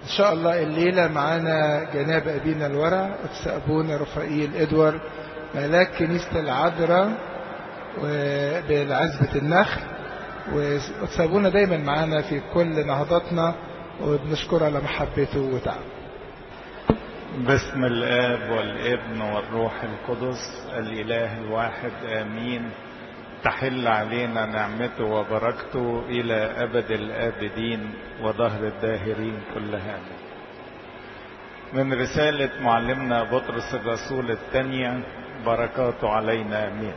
إن شاء الله الليلة معانا جناب أبينا الورع قدس أبونا رفائيل إدوار ملاك كنيسة العذراء بالعزبة النخل وقدس أبونا دايما معانا في كل نهضاتنا وبنشكره على محبته وتعبه باسم الآب والابن والروح القدس الإله الواحد آمين تحل علينا نعمته وبركته إلى أبد الآبدين وظهر الداهرين كلها من رسالة معلمنا بطرس الرسول الثانية بركاته علينا آمين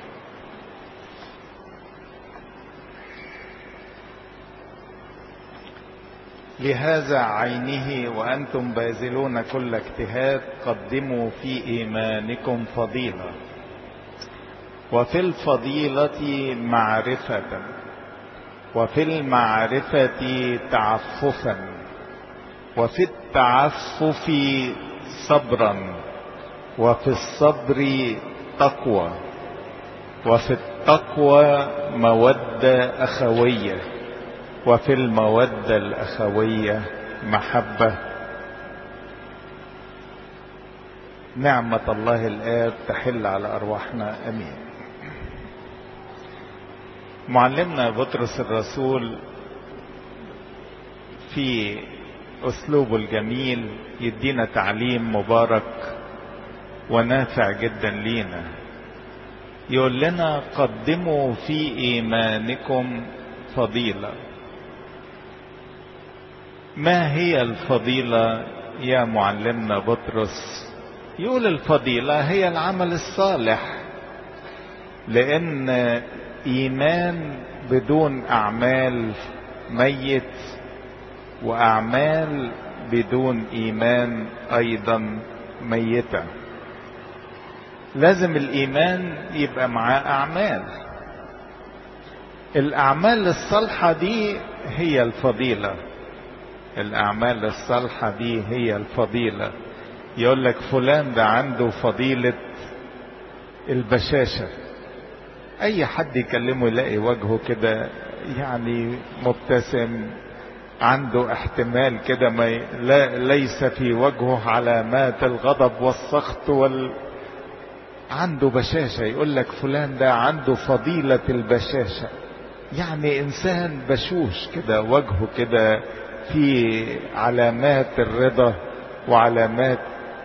لهذا عينه وأنتم باذلون كل اجتهاد قدموا في إيمانكم فضيلة وفي الفضيلة معرفة وفي المعرفة تعففا وفي التعفف صبرا وفي الصبر تقوى وفي التقوى مودة أخوية وفي المودة الأخوية محبة نعمة الله الآب تحل على أرواحنا أمين معلمنا بطرس الرسول في أسلوبه الجميل يدينا تعليم مبارك ونافع جدا لينا يقول لنا قدموا في إيمانكم فضيلة ما هي الفضيلة يا معلمنا بطرس يقول الفضيلة هي العمل الصالح لأن إيمان بدون أعمال ميت وأعمال بدون إيمان أيضا ميتة لازم الإيمان يبقى معاه أعمال الأعمال الصالحة دي هي الفضيلة الأعمال الصالحة دي هي الفضيلة يقول لك فلان ده عنده فضيلة البشاشة أي حد يكلمه يلاقي وجهه كده يعني مبتسم عنده احتمال كده ما لا ليس في وجهه علامات الغضب والسخط وال عنده بشاشة يقول لك فلان ده عنده فضيلة البشاشة يعني إنسان بشوش كده وجهه كده في علامات الرضا وعلامات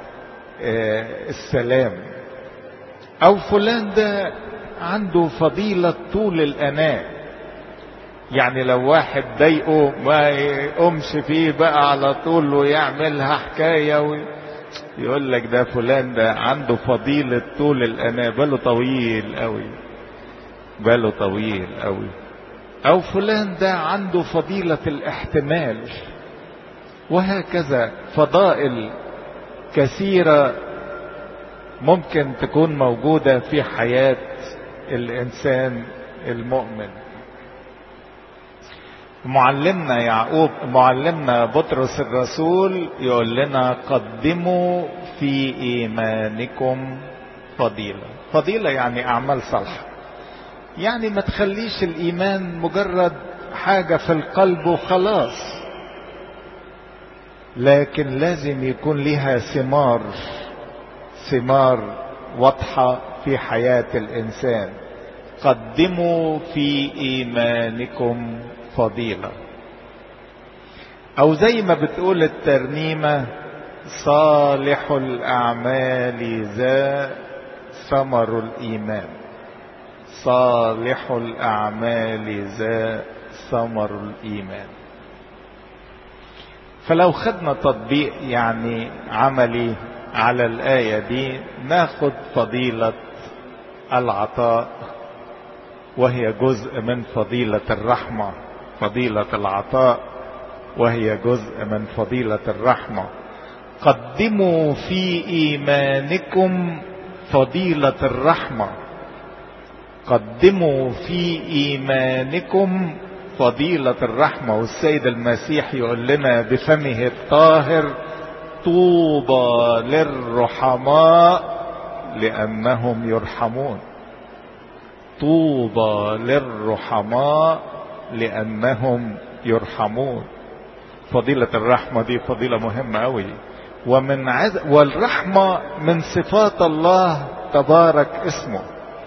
السلام او فلان ده عنده فضيلة طول الاناء يعني لو واحد ضايقه ما يقومش فيه بقى على طول ويعملها حكاية وي... يقول لك ده فلان ده عنده فضيلة طول الاناء باله طويل قوي باله طويل قوي او فلان ده عنده فضيلة الاحتمال وهكذا فضائل كثيرة ممكن تكون موجودة في حياة الانسان المؤمن معلمنا يعقوب معلمنا بطرس الرسول يقول لنا قدموا في ايمانكم فضيلة فضيلة يعني اعمال صالحه يعني ما تخليش الايمان مجرد حاجة في القلب وخلاص لكن لازم يكون لها ثمار ثمار واضحة في حياة الانسان قدموا في ايمانكم فضيلة او زي ما بتقول الترنيمة صالح الاعمال ذا ثمر الايمان صالح الأعمال ذا ثمر الإيمان فلو خدنا تطبيق يعني عملي على الآية دي ناخد فضيلة العطاء وهي جزء من فضيلة الرحمة فضيلة العطاء وهي جزء من فضيلة الرحمة قدموا في إيمانكم فضيلة الرحمة قدموا في ايمانكم فضيلة الرحمة والسيد المسيح يقول لنا بفمه الطاهر طوبى للرحماء لانهم يرحمون طوبى للرحماء لانهم يرحمون فضيلة الرحمة دي فضيلة مهمة أوي ومن عز والرحمة من صفات الله تبارك اسمه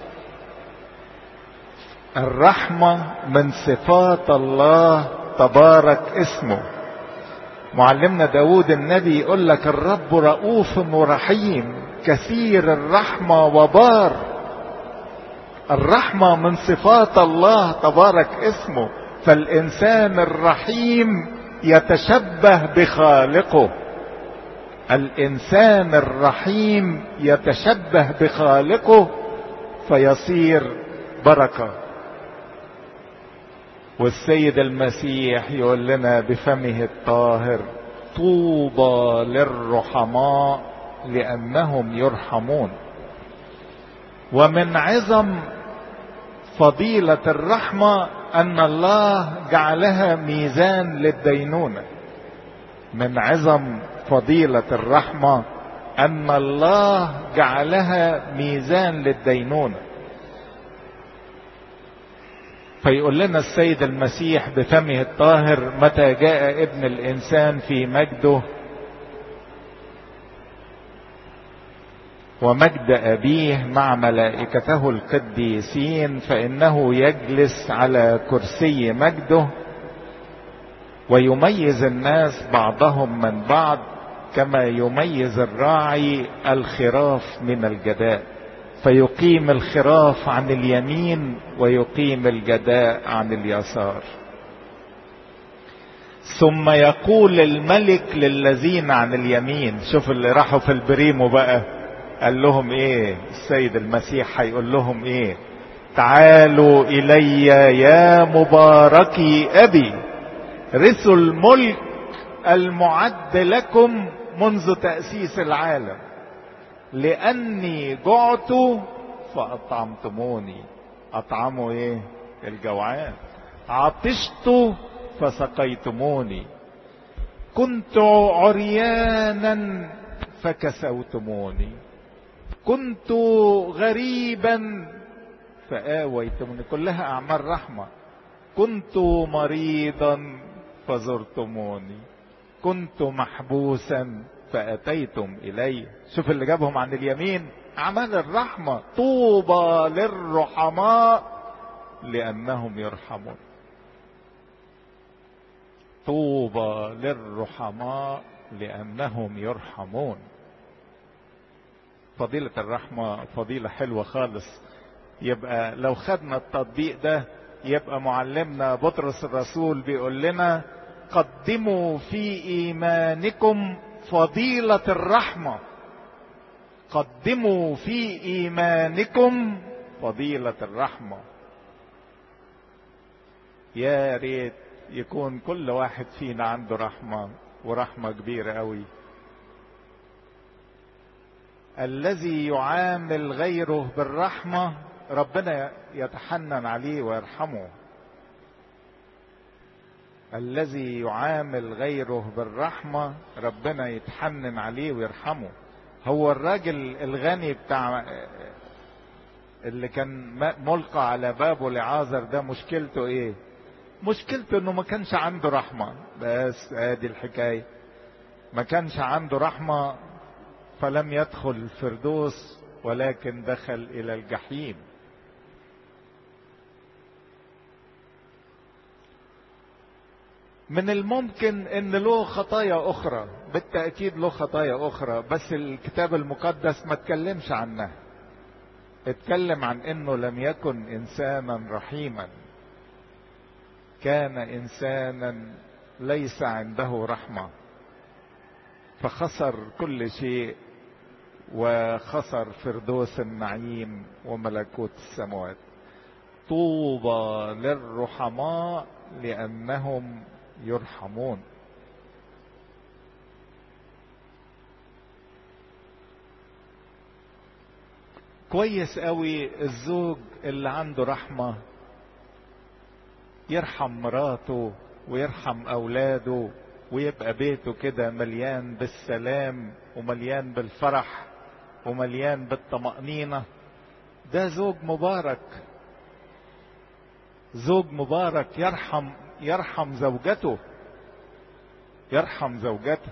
الرحمة من صفات الله تبارك اسمه معلمنا داود النبي يقول لك الرب رؤوف ورحيم كثير الرحمة وبار الرحمة من صفات الله تبارك اسمه فالإنسان الرحيم يتشبه بخالقه الإنسان الرحيم يتشبه بخالقه فيصير بركه والسيد المسيح يقول لنا بفمه الطاهر طوبى للرحماء لانهم يرحمون ومن عظم فضيله الرحمه ان الله جعلها ميزان للدينونه من عظم فضيله الرحمه ان الله جعلها ميزان للدينونه فيقول لنا السيد المسيح بفمه الطاهر متى جاء ابن الانسان في مجده ومجد ابيه مع ملائكته القديسين فانه يجلس على كرسي مجده ويميز الناس بعضهم من بعض كما يميز الراعي الخراف من الجداء فيقيم الخراف عن اليمين ويقيم الجداء عن اليسار ثم يقول الملك للذين عن اليمين شوف اللي راحوا في البريمو بقى قال لهم ايه السيد المسيح هيقول لهم ايه تعالوا الي يا مباركي ابي رثوا الملك المعد لكم منذ تاسيس العالم لاني جعت فاطعمتموني اطعموا ايه الجوعان عطشت فسقيتموني كنت عريانا فكسوتموني كنت غريبا فآويتموني كلها أعمال رحمة كنت مريضا فزرتموني كنت محبوسا فأتيتم إلي شوف اللي جابهم عن اليمين أعمال الرحمة طوبى للرحماء لأنهم يرحمون طوبى للرحماء لأنهم يرحمون فضيلة الرحمة فضيلة حلوة خالص يبقى لو خدنا التطبيق ده يبقى معلمنا بطرس الرسول بيقول لنا قدموا في ايمانكم فضيلة الرحمة قدموا في ايمانكم فضيلة الرحمة يا ريت يكون كل واحد فينا عنده رحمة ورحمة كبيرة قوي الذي يعامل غيره بالرحمة ربنا يتحنن عليه ويرحمه الذي يعامل غيره بالرحمة ربنا يتحنن عليه ويرحمه هو الراجل الغني بتاع اللي كان ملقى على بابه لعازر ده مشكلته ايه مشكلته انه ما كانش عنده رحمة بس ادي الحكاية ما كانش عنده رحمة فلم يدخل الفردوس ولكن دخل الى الجحيم من الممكن ان له خطايا اخرى بالتاكيد له خطايا اخرى بس الكتاب المقدس ما اتكلمش عنها اتكلم عن انه لم يكن انسانا رحيما كان انسانا ليس عنده رحمه فخسر كل شيء وخسر فردوس النعيم وملكوت السماوات طوبى للرحماء لانهم يرحمون كويس قوي الزوج اللي عنده رحمة يرحم مراته ويرحم اولاده ويبقى بيته كده مليان بالسلام ومليان بالفرح ومليان بالطمأنينة ده زوج مبارك زوج مبارك يرحم يرحم زوجته يرحم زوجته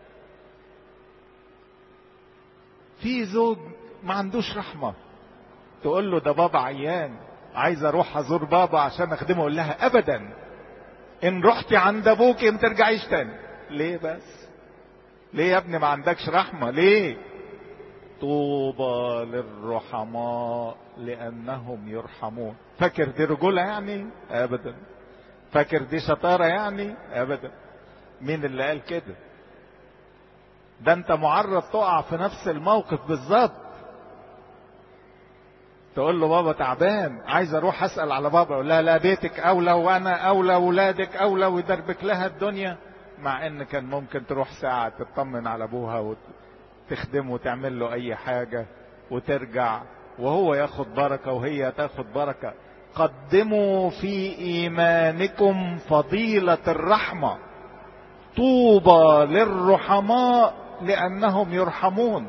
في زوج ما عندوش رحمة تقول له ده بابا عيان عايز اروح ازور بابا عشان اخدمه اقول لها ابدا ان رحتي عند ابوك ما ترجعيش تاني ليه بس ليه يا ابني ما عندكش رحمة ليه طوبى للرحماء لانهم يرحمون فاكر دي رجولة يعني ابدا فاكر دي شطارة يعني ابدا مين اللي قال كده ده انت معرض تقع في نفس الموقف بالظبط تقول له بابا تعبان عايز اروح اسال على بابا يقول لا لا بيتك اولى وانا اولى ولادك اولى ويدربك لها الدنيا مع ان كان ممكن تروح ساعه تطمن على ابوها وتخدمه وتعمل له اي حاجه وترجع وهو ياخد بركه وهي تاخد بركه قدموا في ايمانكم فضيله الرحمه طوبى للرحماء لانهم يرحمون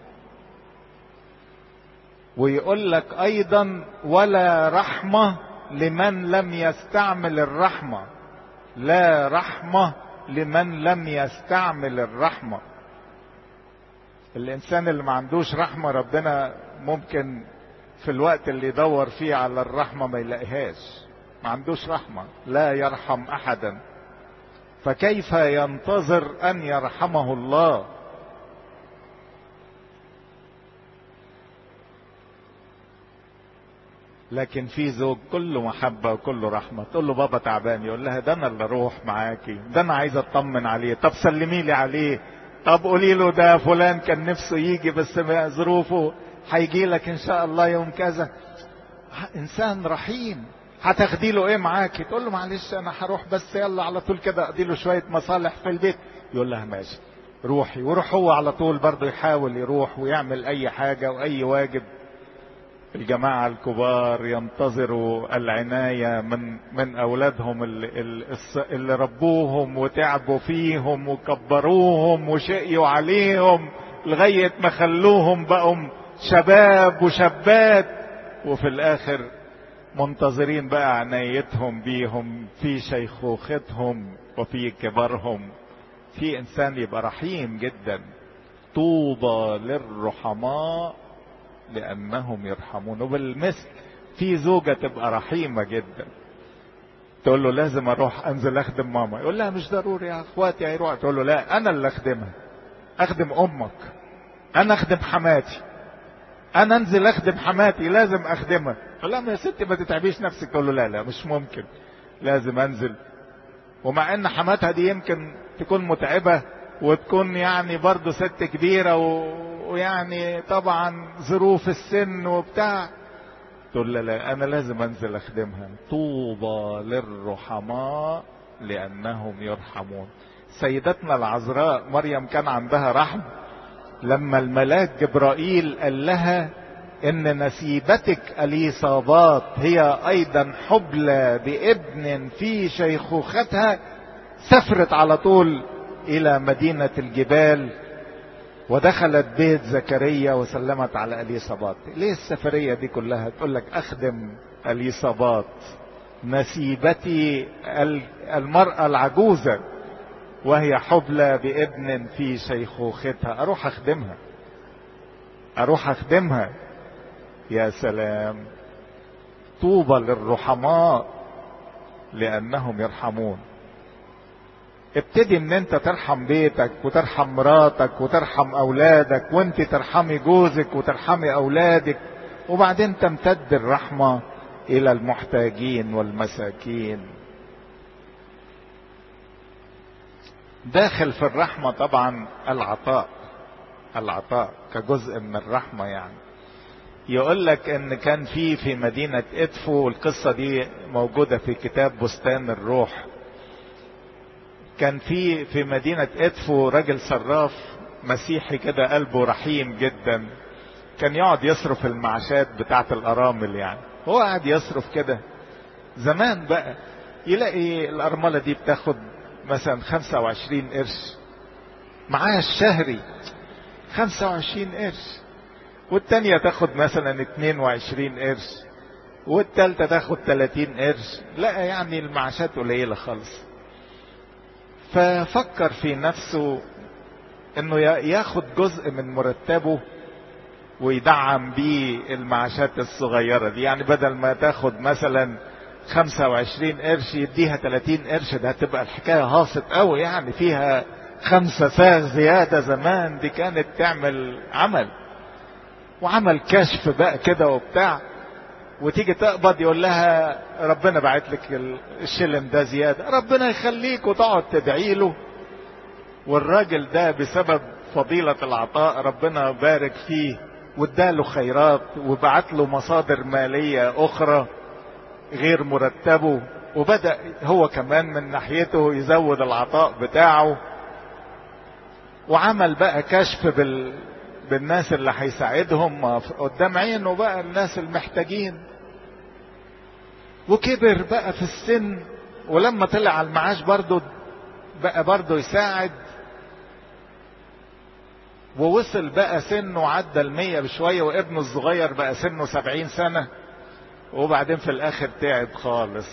ويقول لك ايضا ولا رحمه لمن لم يستعمل الرحمه لا رحمه لمن لم يستعمل الرحمه الانسان اللي ما عندوش رحمه ربنا ممكن في الوقت اللي يدور فيه على الرحمه ما يلاقيهاش ما عندوش رحمه لا يرحم احدا فكيف ينتظر ان يرحمه الله لكن في زوج كله محبة وكله رحمة تقول له بابا تعبان يقول لها ده انا اللي اروح معاكي ده انا عايز اطمن عليه طب سلمي لي عليه طب قولي له ده فلان كان نفسه يجي بس ظروفه هيجي لك ان شاء الله يوم كذا انسان رحيم هتاخدي له ايه معاكي تقول له معلش انا هروح بس يلا على طول كده اقضي له شويه مصالح في البيت يقول لها ماشي روحي ويروح هو على طول برضه يحاول يروح ويعمل اي حاجه واي واجب الجماعة الكبار ينتظروا العناية من من أولادهم اللي, اللي ربوهم وتعبوا فيهم وكبروهم وشقيوا عليهم لغاية ما خلوهم بقوا شباب وشابات وفي الآخر منتظرين بقى عنايتهم بيهم في شيخوختهم وفي كبرهم في إنسان يبقى رحيم جدا طوبى للرحماء لانهم يرحمون وبالمثل في زوجه تبقى رحيمه جدا تقول له لازم اروح انزل اخدم ماما يقول لها مش ضروري يا اخواتي هيروح تقول له لا انا اللي اخدمها اخدم امك انا اخدم حماتي انا انزل اخدم حماتي لازم اخدمها تقول لها يا ستي ما تتعبيش نفسك تقول له لا لا مش ممكن لازم انزل ومع ان حماتها دي يمكن تكون متعبه وتكون يعني برضه ست كبيره و... ويعني طبعا ظروف السن وبتاع تقول لا لا انا لازم انزل اخدمها طوبى للرحماء لانهم يرحمون سيدتنا العذراء مريم كان عندها رحم لما الملاك جبرائيل قال لها ان نسيبتك اليصابات هي ايضا حبلى بابن في شيخوختها سافرت على طول الى مدينه الجبال ودخلت بيت زكريا وسلمت على اليصابات ليه السفريه دي كلها تقول لك اخدم اليصابات نسيبتي المراه العجوزه وهي حبلى بابن في شيخوختها اروح اخدمها اروح اخدمها يا سلام طوبى للرحماء لانهم يرحمون ابتدي ان انت ترحم بيتك وترحم مراتك وترحم اولادك وانت ترحمي جوزك وترحمي اولادك وبعدين تمتد الرحمة الى المحتاجين والمساكين داخل في الرحمة طبعا العطاء العطاء كجزء من الرحمة يعني يقول لك ان كان في في مدينة ادفو والقصة دي موجودة في كتاب بستان الروح كان في في مدينة ادفو راجل صراف مسيحي كده قلبه رحيم جدا كان يقعد يصرف المعاشات بتاعت الارامل يعني هو قاعد يصرف كده زمان بقى يلاقي الارملة دي بتاخد مثلا 25 قرش معاها الشهري 25 قرش والتانية تاخد مثلا 22 قرش والتالتة تاخد 30 قرش لا يعني المعاشات قليلة خالص ففكر في نفسه انه ياخد جزء من مرتبه ويدعم بيه المعاشات الصغيرة دي يعني بدل ما تاخد مثلا 25 قرش يديها 30 قرش ده هتبقى الحكاية هاصت قوي يعني فيها خمسة ساغ زيادة زمان دي كانت تعمل عمل وعمل كشف بقى كده وبتاع وتيجي تقبض يقول لها ربنا بعت لك الشلم ده زيادة ربنا يخليك وتقعد تدعي له والراجل ده بسبب فضيلة العطاء ربنا بارك فيه واداله خيرات وبعت له مصادر مالية أخرى غير مرتبه وبدأ هو كمان من ناحيته يزود العطاء بتاعه وعمل بقى كشف بال... بالناس اللي هيساعدهم قدام عينه بقى الناس المحتاجين وكبر بقى في السن ولما طلع على المعاش برضه بقى برضه يساعد ووصل بقى سنه عدى المية بشوية وابنه الصغير بقى سنه سبعين سنة وبعدين في الاخر تعب خالص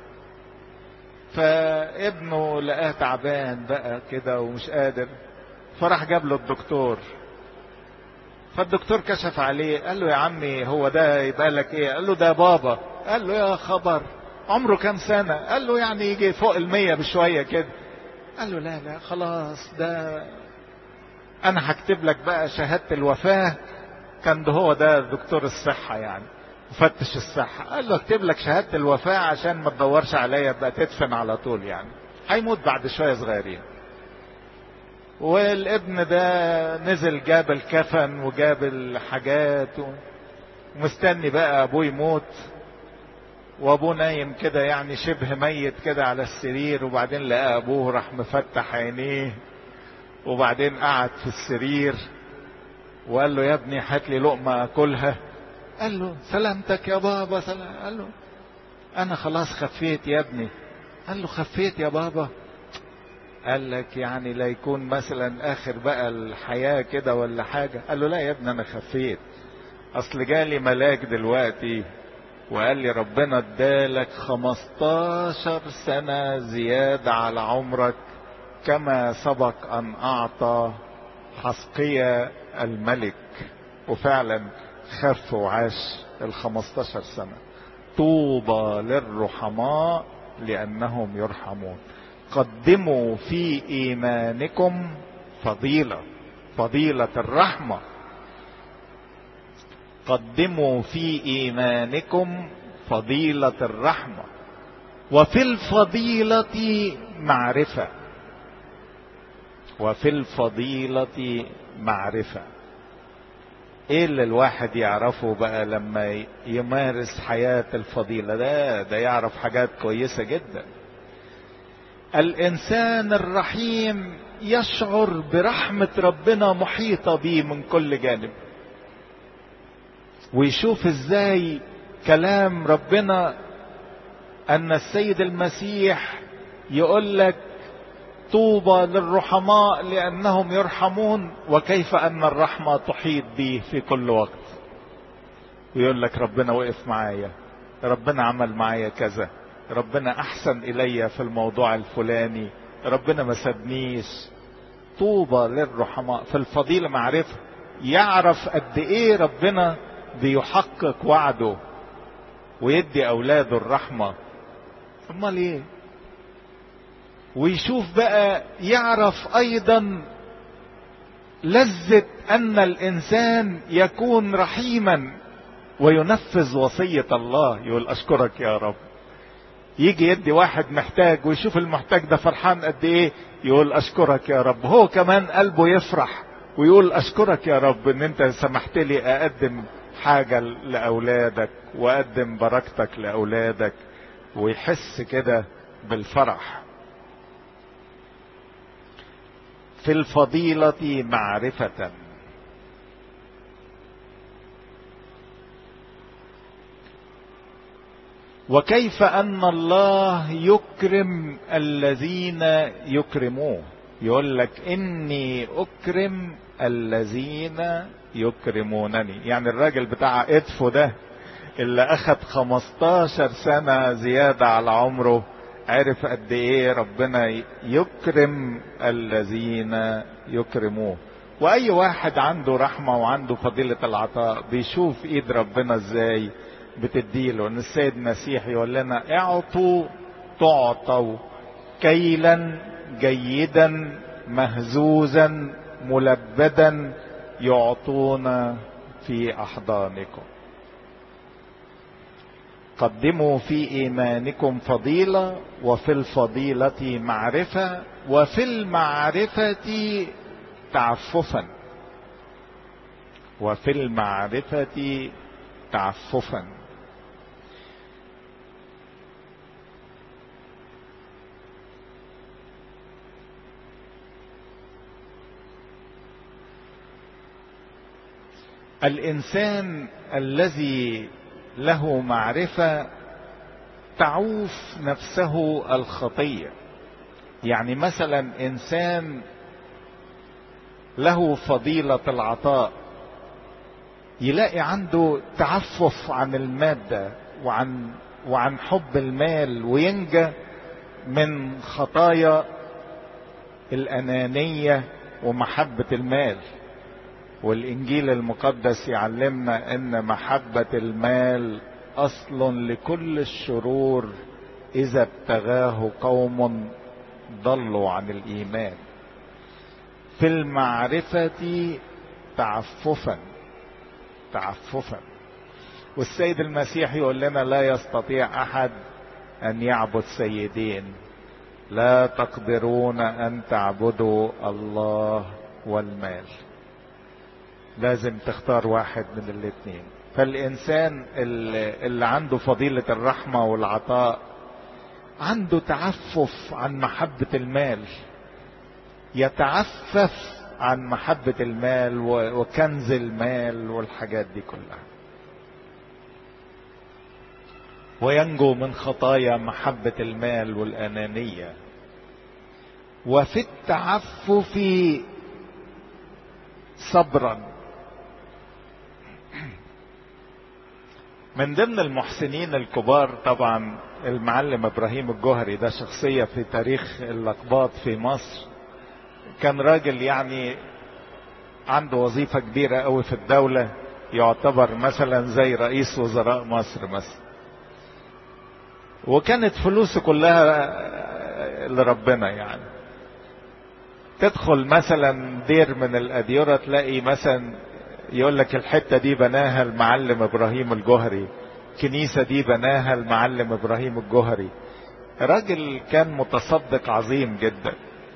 فابنه لقاه تعبان بقى كده ومش قادر فراح جاب له الدكتور فالدكتور كشف عليه قال له يا عمي هو ده يبقى لك ايه قال له ده بابا قال له يا خبر عمره كام سنة قال له يعني يجي فوق المية بشوية كده قال له لا لا خلاص ده انا هكتب لك بقى شهادة الوفاة كان ده هو ده دكتور الصحة يعني مفتش الصحة قال له اكتب لك شهادة الوفاة عشان ما تدورش عليا بقى تدفن على طول يعني هيموت بعد شوية صغيرين والابن ده نزل جاب الكفن وجاب الحاجات ومستني بقى ابوه يموت وابوه نايم كده يعني شبه ميت كده على السرير وبعدين لقى ابوه راح مفتح عينيه وبعدين قعد في السرير وقال له يا ابني هات لي لقمه اكلها قال له سلامتك يا بابا سلام قال له انا خلاص خفيت يا ابني قال له خفيت يا بابا قال لك يعني لا يكون مثلا اخر بقى الحياة كده ولا حاجة قال له لا يا ابني انا خفيت اصل جالي ملاك دلوقتي وقال لي ربنا ادالك 15 سنة زيادة على عمرك كما سبق ان اعطى حسقية الملك وفعلا خف وعاش ال 15 سنة طوبى للرحماء لأنهم يرحمون قدموا في إيمانكم فضيلة فضيلة الرحمة قدموا في إيمانكم فضيلة الرحمة وفي الفضيلة معرفة وفي الفضيلة معرفة ايه اللي الواحد يعرفه بقى لما يمارس حياة الفضيلة ده ده يعرف حاجات كويسة جدا الانسان الرحيم يشعر برحمة ربنا محيطة به من كل جانب ويشوف ازاي كلام ربنا ان السيد المسيح يقول لك طوبى للرحماء لانهم يرحمون وكيف ان الرحمه تحيط به في كل وقت ويقول لك ربنا وقف معايا ربنا عمل معايا كذا ربنا احسن الي في الموضوع الفلاني ربنا ما سابنيش طوبى للرحماء في الفضيله معرفه يعرف قد ايه ربنا بيحقق وعده ويدي اولاده الرحمه امال ايه ويشوف بقى يعرف ايضا لذة ان الانسان يكون رحيما وينفذ وصية الله يقول اشكرك يا رب يجي يدي واحد محتاج ويشوف المحتاج ده فرحان قد ايه يقول اشكرك يا رب هو كمان قلبه يفرح ويقول اشكرك يا رب ان انت سمحت لي اقدم حاجة لاولادك واقدم بركتك لاولادك ويحس كده بالفرح في الفضيلة معرفة وكيف أن الله يكرم الذين يكرموه يقول لك إني أكرم الذين يكرمونني يعني الراجل بتاع إدفو ده اللي أخد 15 سنة زيادة على عمره عرف قد ايه ربنا يكرم الذين يكرموه واي واحد عنده رحمة وعنده فضيلة العطاء بيشوف ايد ربنا ازاي بتديله ان السيد المسيح يقول لنا اعطوا تعطوا كيلا جيدا مهزوزا ملبدا يعطون في احضانكم قدموا في ايمانكم فضيله وفي الفضيله معرفه وفي المعرفه تعففا وفي المعرفه تعففا الانسان الذي له معرفه تعوف نفسه الخطيه يعني مثلا انسان له فضيله العطاء يلاقي عنده تعفف عن الماده وعن وعن حب المال وينجى من خطايا الانانيه ومحبه المال والانجيل المقدس يعلمنا ان محبه المال اصل لكل الشرور اذا ابتغاه قوم ضلوا عن الايمان في المعرفه تعففا تعففا والسيد المسيح يقول لنا لا يستطيع احد ان يعبد سيدين لا تقدرون ان تعبدوا الله والمال لازم تختار واحد من الاثنين فالانسان اللي, اللي عنده فضيله الرحمه والعطاء عنده تعفف عن محبه المال يتعفف عن محبه المال وكنز المال والحاجات دي كلها وينجو من خطايا محبه المال والانانيه وفي التعفف صبرا من ضمن المحسنين الكبار طبعا المعلم ابراهيم الجوهري ده شخصية في تاريخ اللقباط في مصر كان راجل يعني عنده وظيفة كبيرة قوي في الدولة يعتبر مثلا زي رئيس وزراء مصر مثلا وكانت فلوسه كلها لربنا يعني تدخل مثلا دير من الأديرة تلاقي مثلا يقول لك الحته دي بناها المعلم ابراهيم الجوهري الكنيسه دي بناها المعلم ابراهيم الجوهري راجل كان متصدق عظيم جدا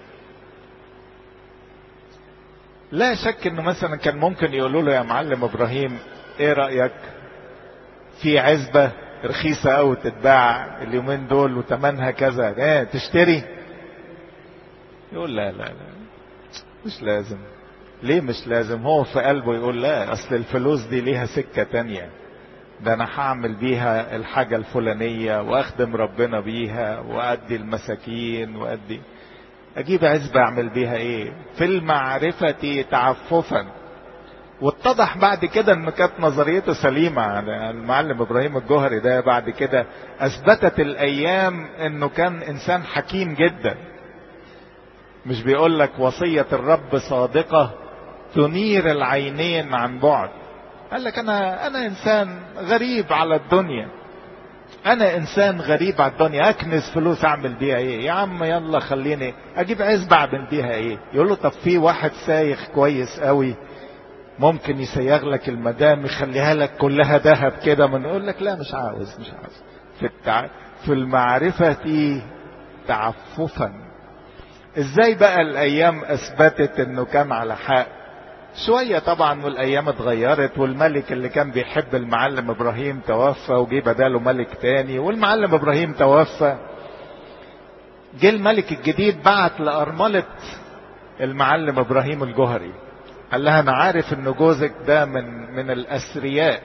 لا شك انه مثلا كان ممكن يقولوا له يا معلم ابراهيم ايه رايك في عزبه رخيصه قوي تتباع اليومين دول وتمنها كذا ايه تشتري يقول لا لا لا مش لازم ليه مش لازم هو في قلبه يقول لا اصل الفلوس دي ليها سكة تانية ده انا هعمل بيها الحاجة الفلانية واخدم ربنا بيها وادي المساكين وادي اجيب عزبة اعمل بيها ايه في المعرفة تعففا واتضح بعد كده ان كانت نظريته سليمة المعلم ابراهيم الجوهري ده بعد كده اثبتت الايام انه كان انسان حكيم جدا مش بيقول لك وصية الرب صادقة تنير العينين عن بعد قال لك انا انا انسان غريب على الدنيا انا انسان غريب على الدنيا اكنس فلوس اعمل بيها ايه يا عم يلا خليني اجيب عزبة اعمل بيها ايه يقول له طب في واحد سايخ كويس قوي ممكن يسيغ لك المدام يخليها لك كلها ذهب كده من يقول لك لا مش عاوز مش عاوز في التع... في المعرفة تعففا ازاي بقى الايام اثبتت انه كان على حق شوية طبعا والايام اتغيرت والملك اللي كان بيحب المعلم ابراهيم توفى وجي بداله ملك تاني والمعلم ابراهيم توفى جه الملك الجديد بعت لارملة المعلم ابراهيم الجوهري قال لها انا عارف ان جوزك ده من من الاثرياء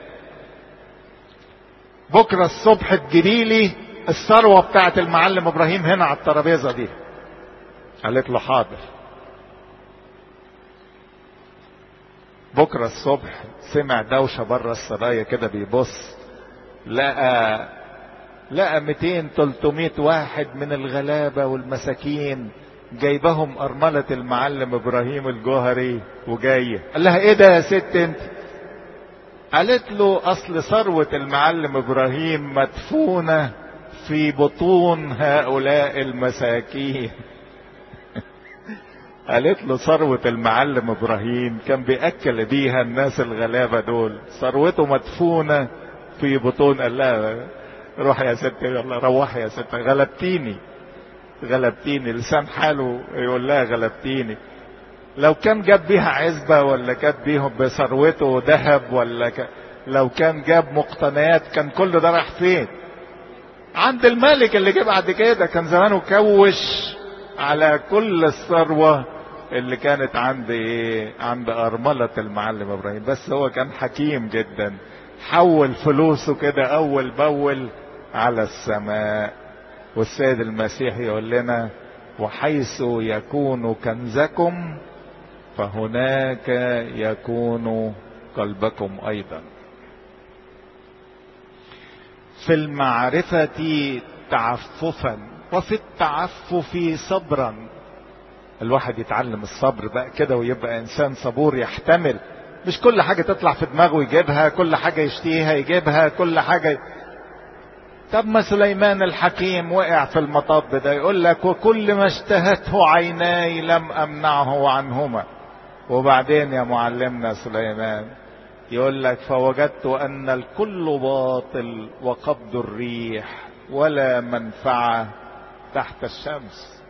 بكره الصبح تجيبي لي الثروه بتاعت المعلم ابراهيم هنا على الترابيزه دي قالت له حاضر بكره الصبح سمع دوشه بره السرايا كده بيبص لقى لقى 200 300 واحد من الغلابة والمساكين جايبهم أرملة المعلم إبراهيم الجوهري وجاية قال لها إيه ده يا ست أنت قالت له أصل ثروة المعلم إبراهيم مدفونة في بطون هؤلاء المساكين قالت له ثروة المعلم ابراهيم كان بيأكل بيها الناس الغلابة دول ثروته مدفونة في بطون قال لها روح يا ست يلا روح يا ست غلبتيني غلبتيني لسان حاله يقول لها غلبتيني لو كان جاب بيها عزبة ولا جاب بيهم بثروته ذهب ولا ك... لو كان جاب مقتنيات كان كل ده راح فين عند الملك اللي جه بعد كده كان زمانه كوش على كل الثروة اللي كانت عند ايه عند ارملة المعلم ابراهيم بس هو كان حكيم جدا حول فلوسه كده اول باول على السماء والسيد المسيح يقول لنا وحيث يكون كنزكم فهناك يكون قلبكم ايضا في المعرفة تعففا وفي التعفف صبرا الواحد يتعلم الصبر بقى كده ويبقى انسان صبور يحتمل مش كل حاجة تطلع في دماغه يجيبها كل حاجة يشتيها يجيبها كل حاجة طب ما سليمان الحكيم وقع في المطب ده يقول لك وكل ما اشتهته عيناي لم امنعه عنهما وبعدين يا معلمنا سليمان يقول لك فوجدت ان الكل باطل وقبض الريح ولا منفعه تحت الشمس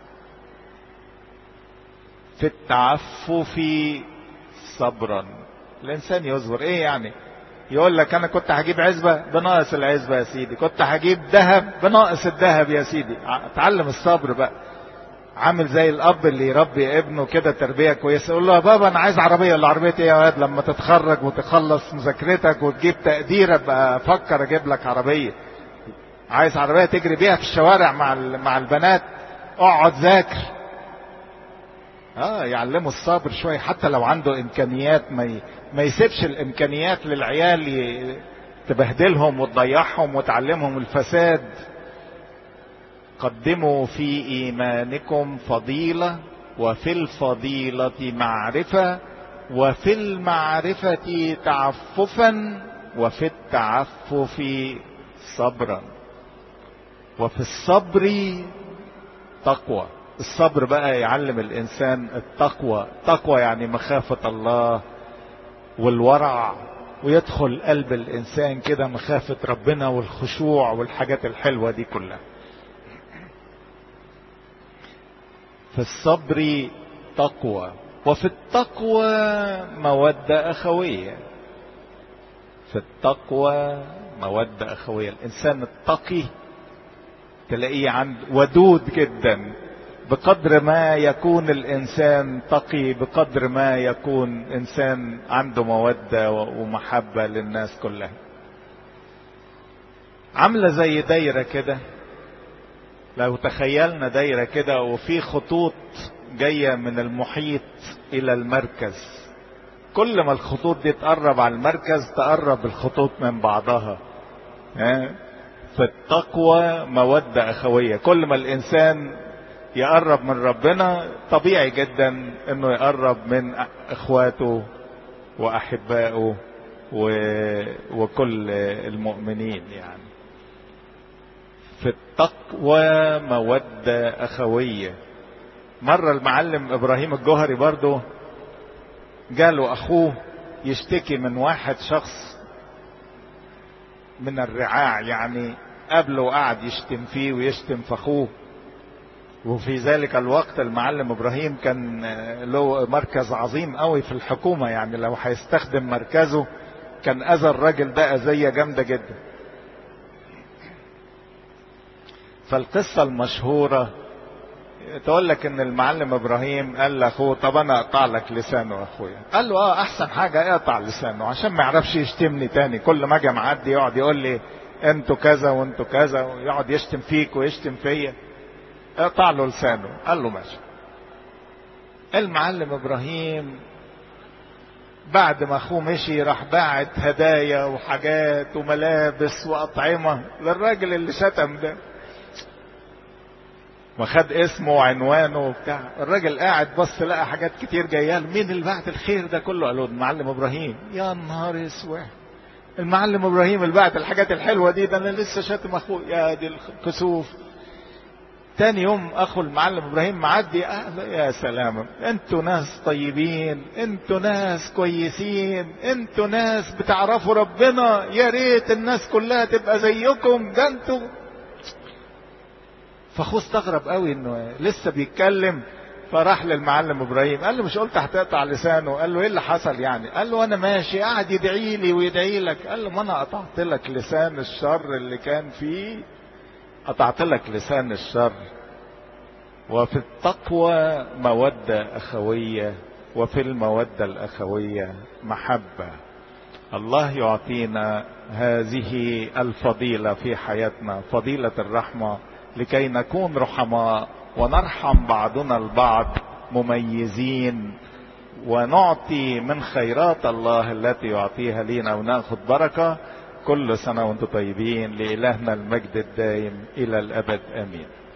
في التعفف صبرا الانسان يصبر ايه يعني يقول لك انا كنت هجيب عزبة بناقص العزبة يا سيدي كنت هجيب ذهب بناقص الذهب يا سيدي اتعلم الصبر بقى عامل زي الاب اللي يربي ابنه كده تربيه كويسه يقول له يا بابا انا عايز عربيه العربيه ايه يا واد لما تتخرج وتخلص مذاكرتك وتجيب تقدير ابقى افكر اجيب لك عربيه عايز عربيه تجري بيها في الشوارع مع مع البنات اقعد ذاكر اه يعلموا الصبر شويه حتى لو عنده امكانيات ما ي... ما يسيبش الامكانيات للعيال ي... تبهدلهم وتضيعهم وتعلمهم الفساد قدموا في ايمانكم فضيله وفي الفضيله معرفه وفي المعرفه تعففا وفي التعفف صبرا وفي الصبر تقوى الصبر بقى يعلم الانسان التقوى تقوى يعني مخافه الله والورع ويدخل قلب الانسان كده مخافه ربنا والخشوع والحاجات الحلوه دي كلها في الصبر تقوى وفي التقوى مودة أخوية في التقوى مودة أخوية الإنسان التقي تلاقيه عند ودود جدا بقدر ما يكون الإنسان تقي بقدر ما يكون إنسان عنده مودة ومحبة للناس كلها عاملة زي دايرة كده لو تخيلنا دايرة كده وفي خطوط جاية من المحيط إلى المركز كل ما الخطوط دي تقرب على المركز تقرب الخطوط من بعضها ها في التقوى مودة أخوية كل ما الإنسان يقرب من ربنا طبيعي جدا انه يقرب من اخواته واحبائه و... وكل المؤمنين يعني في التقوى مودة أخوية مرة المعلم إبراهيم الجوهري برضه جاله أخوه يشتكي من واحد شخص من الرعاع يعني قبله وقعد يشتم فيه ويشتم في أخوه وفي ذلك الوقت المعلم إبراهيم كان له مركز عظيم قوي في الحكومة يعني لو هيستخدم مركزه كان أذى الراجل ده أذية جامدة جدا فالقصة المشهورة تقول لك ان المعلم ابراهيم قال لاخوه طب انا اقطع لك لسانه اخويا قال له اه احسن حاجة اقطع لسانه عشان ما يعرفش يشتمني تاني كل ما اجي معدي يقعد يقول لي انتوا كذا وانتوا كذا ويقعد يشتم فيك ويشتم فيا اقطع له لسانه قال له ماشي المعلم ابراهيم بعد ما اخوه مشي راح باعت هدايا وحاجات وملابس واطعمه للراجل اللي شتم ده وخد اسمه وعنوانه وبتاع الراجل قاعد بص لقى حاجات كتير جايه له مين اللي بعت الخير ده كله قالوا المعلم ابراهيم يا نهار اسود المعلم ابراهيم اللي بعت الحاجات الحلوه دي ده انا لسه شاتم اخوه يا دي الكسوف تاني يوم اخو المعلم ابراهيم معدي أهلا يا سلام انتوا ناس طيبين انتوا ناس كويسين انتوا ناس بتعرفوا ربنا يا ريت الناس كلها تبقى زيكم ده انتوا فاخوه استغرب قوي انه لسه بيتكلم فراح للمعلم ابراهيم قال له مش قلت هتقطع لسانه قال له ايه اللي حصل يعني قال له انا ماشي قاعد يدعي لي ويدعي لك قال له ما انا قطعت لك لسان الشر اللي كان فيه قطعت لك لسان الشر وفي التقوى مودة أخوية وفي المودة الأخوية محبة الله يعطينا هذه الفضيلة في حياتنا فضيلة الرحمة لكي نكون رحماء ونرحم بعضنا البعض مميزين ونعطي من خيرات الله التي يعطيها لنا وناخذ بركه كل سنة وانتم طيبين لإلهنا المجد الدائم إلى الأبد آمين